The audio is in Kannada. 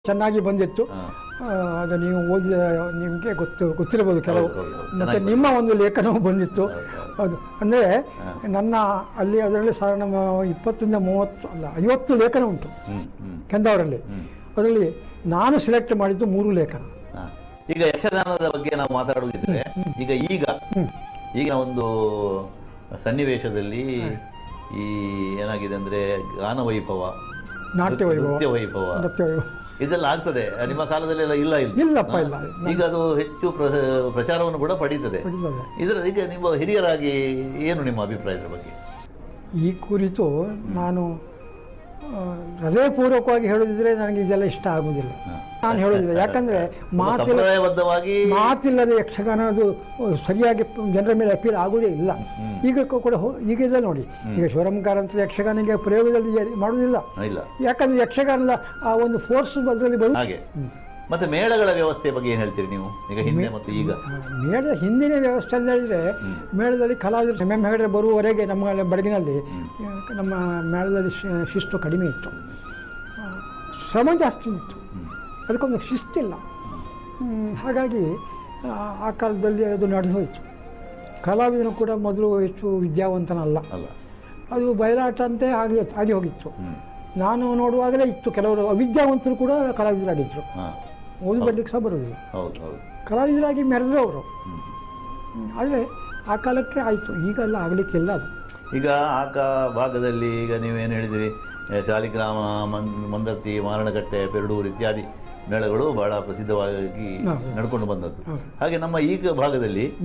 ಚೆನ್ನಾಗಿ ಬಂದಿತ್ತು ಹಾ. ಆ, ಅದು ನೀವು ಓದಿದ ನಿಮಗೆ ಗೊತ್ತು ಗೊತ್ತಿರಬಹುದು ಕೆಲವು ಹೌದು, ಹೌದು, ಹೌದು. ಮತ್ತೆ ಚೆನ್ನಾಗಿ ನಿಮ್ಮ ಒಂದು ಲೇಖನವು ಬಂದಿತ್ತು ಹೌದು, ಅದು ಅಂದರೆ ಹಾ. ನನ್ನ ಅಲ್ಲಿ ಅದರಲ್ಲಿ ಸಾಧಾರಣ ಮ- ಇಪ್ಪತ್ತರಿಂದ ಮೂವತ್ತು ಅಲ್ಲ ಐವತ್ತು ಲೇಖನ ಉಂಟು ಹ್ಮ್ ಹ್ಮ್ ಕೆಂದಾವರಲ್ಲಿ ಹ್ಮ್ ಅದರಲ್ಲಿ ನಾನು ಸೆಲೆಕ್ಟ್ ಮಾಡಿದ್ದು ಮೂರು ಲೇಖನ ಹಾ. ಈಗ ಯಕ್ಷಗಾನದ ಬಗ್ಗೆ ನಾವು ಮಾತಾಡುವುದಿದ್ರೆ ಈಗ ಈಗ ಈಗಿನ ಒಂದು ಸನ್ನಿವೇಶದಲ್ಲಿ ಈ ಏನಾಗಿದೆ ಅಂದ್ರೆ ಗಾನ ವೈಭವ ನಾಟ್ಯ ವೈಭವ ನೃತ್ಯ ವೈಭವ ನೃತ್ಯ ವೈಭವ ಇದೆಲ್ಲ ಆಗ್ತದೆ ನಿಮ್ಮ ಕಾಲದಲ್ಲೆಲ್ಲ ಇಲ್ಲ ಇಲ್ಲ ಇಲ್ಲಪ್ಪ ಇಲ್ಲ ಈಗ ಅದು ಹೆಚ್ಚು ಪ್ರ- ಪ್ರಚಾರವನ್ನು ಕೂಡ ಪಡೀತದೆ ಪಡಿತದೆ. ಇದರ ಈಗ ನಿಮ್ಮ ಹಿರಿಯರಾಗಿ ಏನು ನಿಮ್ಮ ಅಭಿಪ್ರಾಯದ ಬಗ್ಗೆ ಈ ಕುರಿತು ನಾನು ಆ, ಹೃದಯಪೂರ್ವಕವಾಗಿ ಹೇಳೋದಿದ್ರೆ ನನಗೆ ಇದೆಲ್ಲ ಇಷ್ಟ ಆಗುವುದಿಲ್ಲ ಹಾ. ನಾನು ಹೇಳೋದಿಲ್ಲ ಯಾಕಂದ್ರೆ ತುಂಬ ಮಾತಿಲ್ಲ ಸಂಪ್ರದಾಯಬದ್ಧವಾಗಿ ಮಾತಿಲ್ಲದೆ ಯಕ್ಷಗಾನ ಅದು ಸರಿಯಾಗಿ ಜನರ ಮೇಲೆ ಅಪೀಲ್ ಆಗುವುದೇ ಇಲ್ಲ ಹ್ಮ್. ಈಗ ಕ- ಕೂಡ ಹೋ- ಈಗ ಇಲ್ಲ ನೋಡಿ ಈಗ ಶಿವರಾಮಕಾರ ಅಂತ ಯಕ್ಷಗಾನಿಗೆ ಪ್ರಯೋಗದಲ್ಲಿ ಜರಿ- ಮಾಡುವುದಿಲ್ಲ ಇಲ್ಲ ಯಾಕಂದ್ರೆ ಯಕ್ಷಗಾನದ ಆ ಒಂದು ಫೋರ್ಸ್ ಅದರಲ್ಲಿ ಬರು ಹಾಗೆ ಮತ್ತೆ ಮೇಳಗಳ ವ್ಯವಸ್ಥೆ ಬಗ್ಗೆ ಏನು ಹೇಳ್ತೀರಿ ನೀವು ಈಗ ಹಿಂದೆ ಮತ್ತು ಈಗ ಆ, ಮೇಳದ ಹಿಂದಿನ ವ್ಯವಸ್ಥೆ ಅಂತ ಹೇಳಿದ್ರೆ ಮೇಳದಲ್ಲಿ ಕಲಾವಿದರು ಎಮ್ ಎಮ್ ಹೆಗಡೆ ಬರುವವರೆಗೆ ನಮ್ಮ ಬಡಗಿನಲ್ಲಿ ಆ, ನಮ್ಮ ಮೇಳದಲ್ಲಿ ಶಿ- ಶಿಸ್ತು ಕಡಿಮೆ ಇತ್ತು ಆ, ಶ್ರಮ ಜಾಸ್ತಿ ಇತ್ತು ಅದಕ್ಕೊಂದು ಶಿಸ್ತಿಲ್ಲ ಹ್ಮ್, ಹಾಗಾಗಿ ಆ, ಆ ಕಾಲದಲ್ಲಿ ಅದು ನಡೆದು ಹೋಯಿತು ಕಲಾವಿದನು ಕೂಡ ಮೊದಲು ಹೆಚ್ಚು ವಿದ್ಯಾವಂತನಲ್ಲ ಅಲ್ಲ ಅದು ಬಯಲಾಟ ಅಂತೆ ಆಗಿ ಆಗಿ ಹೋಗಿತ್ತು ಹ್ಮ್ ನಾನು ನೋಡುವಾಗಲೇ ಇತ್ತು ಕೆಲವರು ಅವಿದ್ಯಾವಂತರು ಕೂಡ ಕಲಾವಿದರಾಗಿದ್ದರು ಹಾ ಓದು ಬರ್ಲಿಕ್ಕೆ ಸಹ ಬರೋದಿಲ್ಲ ಹೌದು ಹೌದು ಕಲಾವಿದರಾಗಿ ಮೆರೆದ್ರು ಅವರು ಹ್ಮ್. ಆದರೆ ಆ ಕಾಲಕ್ಕೆ ಆಯಿತು ಈಗೆಲ್ಲ ಆಗಲಿಕ್ಕಿಲ್ಲ ಅದು ಈಗ ಆ ಕಾ ಭಾಗದಲ್ಲಿ ಈಗ ನೀವೇನು ಹೇಳಿದಿರಿ ಆ, ಶಾಲಿಗ್ರಾಮ ಮನ್ ಮಂದರ್ತಿ ಮಾರಣಕಟ್ಟೆ ಪೆರಡೂರು ಇತ್ಯಾದಿ ಮೇಳಗಳು ಬಹಳ ಪ್ರಸಿದ್ಧವಾಗಿ ಹೌದು. ನಡ್ಕೊಂಡು ಬಂದದ್ದು ಹೌದು. ಹಾಗೆ ನಮ್ಮ ಈಗ ಭಾಗದಲ್ಲಿ